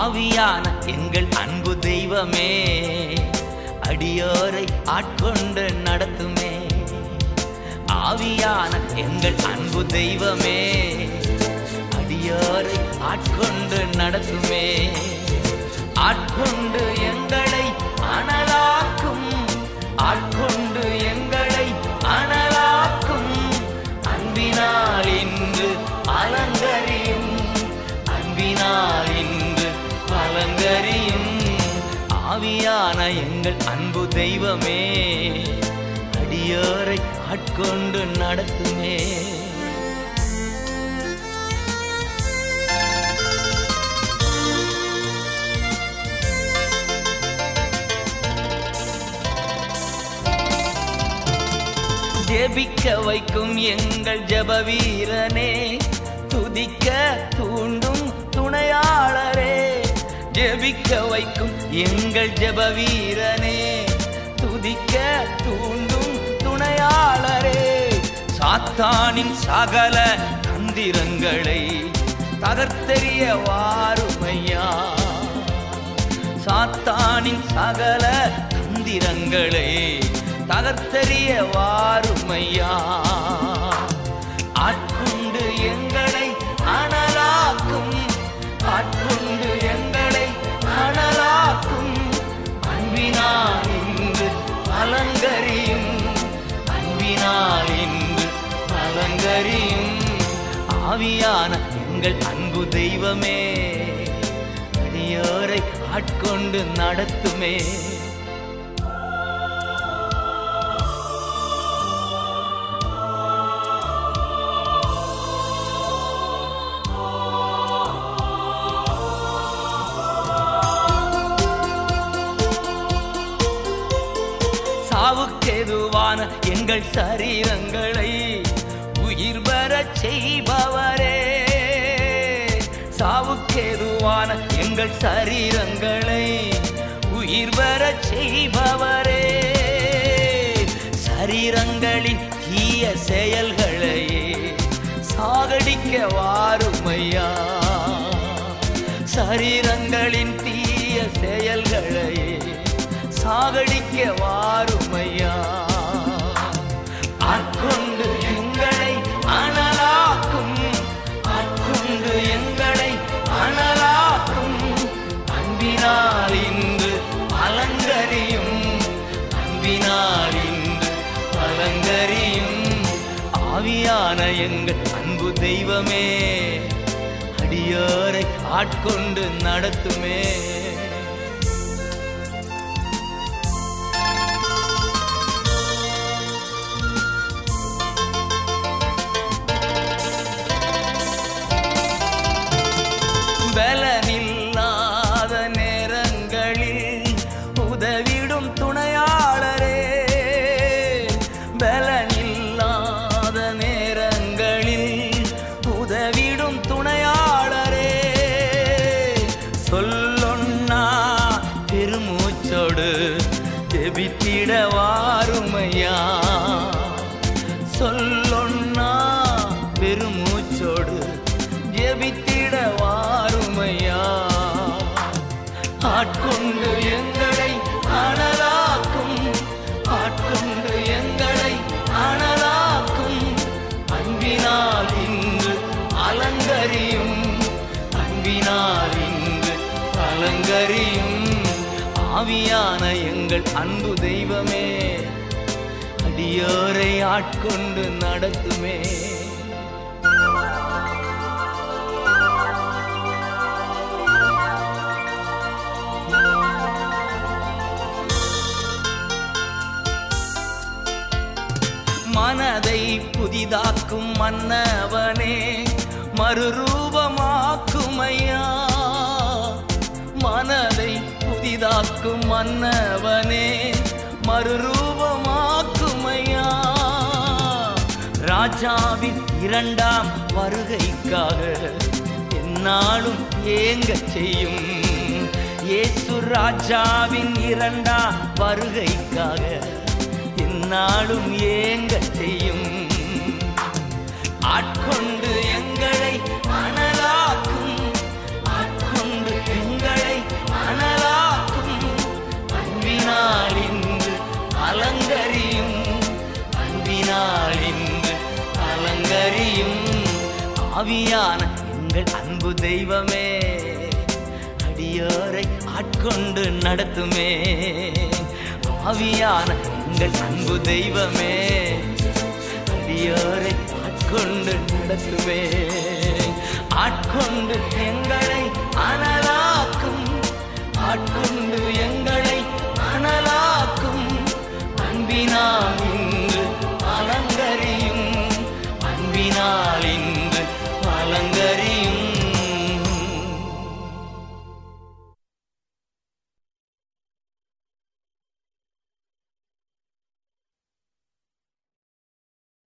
ஆவியான எங்கள் அன்பு தெய்வமே அடியோரை ஆட்கொண்டு நடத்துமே ஆவியான எங்கள் அன்பு தெய்வமே அடியோரை ஆட்கொண்டு நடத்துமே ஆட்கொண்டு எங்களை அனலாக்கும் ஆட்கொண்டு எங்களை அனலாக்கும் அன்பினால் இன்று அலங்கரியும் அன்பினால் இன்று அலங்கரியும் ஆவியான எங்கள் அன்பு தெய்வமே அடியோரை ஆட்கொண்டு நடத்துமே ஜெபிக்க வைக்கும் எங்கள் ஜெப வீரனே துதிக்க தூண்டும் துணையாளரே ஜெபிக்க வைக்கும் எங்கள் ஜெப வீரனே துதிக்க தூண்டும் துணையாளரே சாத்தானின் சகல தந்திரங்களை தகர்த்தெறிய வாருமையா சாத்தானின் சகல தந்திரங்களை தகர்த்தெறிய வாருமையா ஆட்கொண்டு எங்களை அனலாக்கும் ஆட்கொண்டு எங்களை அனலாக்கும் அன்பினால் இன்று அலங்கரியும் அன்பினால் இன்று அலங்கரியும் ஆவியான எங்கள் அன்பு தெய்வமே அடியோரை ஆட்கொண்டு நடத்துமே சாவுக்கெதுவான எங்கள் சரீரங்களை உயிர் பெறச் செய்பவரே சாவுக்கெதுவான எங்கள் சரீரங்களை உயிர் பெறச் செய்பவரே சரீரங்களின் தீய செயல்களை சாகடிக்க வாருமையா சரீரங்களின் தீய செயல்களை சாகடிக்க வாருமையா ஆட்கொண்டு எங்களை அனலாக்கும் ஆட்கொண்டு எங்களை அனலாக்கும் அன்பினால் இன்று அலங்கரியும் அன்பினால் இன்று அலங்கரியும் ஆவியான எங்கள் அன்பு தெய்வமே அடியோரை ஆட்கொண்டு நடத்துமே பலனில்லாத நேரங்களில் உதவிடும் துணையாளரே பலனில்லாத நேரங்களில் உதவிடும் துணையாளரே சொல்லொன்னா பெருமூச்சோடு ஜெபித்திட வாருமையா சொல்லொன்னா பெருமூச்சோடு ஜெபித்திட வாருமையா ஆட்கொண்டு எங்களை அனலாக்கும் ஆட்கொண்டு எங்களை அனலாக்கும் அன்பினால் இன்று அலங்கரியும் அன்பினால் இன்று அலங்கரியும் ஆவியான எங்கள் அன்பு தெய்வமே அடியோரை ஆட்கொண்டு நடத்துமே மனதை புதிதாக்கும் மன்னவனே மறுரூபமாக்குமையா மனதை புதிதாக்கும் மன்னவனே மறுரூபமாக்குமையா ராஜாவின் இரண்டாம் வருகைக்காக என்னாலும் ஏங்க செய்யும் இயேசு ராஜாவின் இரண்டாம் வருகைக்காக என்னாலும் ஏங்க செய்யும் ஆட்கொண்டு எங்களை அனலாக்கும் ஆட்கொண்டு எங்களை ஆவியான எங்கள் அன்பு தெய்வமே அடியோரை ஆட்கொண்டு நடத்துமே ஆவியான எங்கள் அன்பு தெய்வமே அடியோரை ஆட்கொண்டு நடத்துமே ஆட்கொண்டு எங்களை அனலாக்கும் ஆட்கொண்டு எங்களை அனலாக்கும் அன்பினால் இன்று அலங்கரியும் அன்பினால் இன்று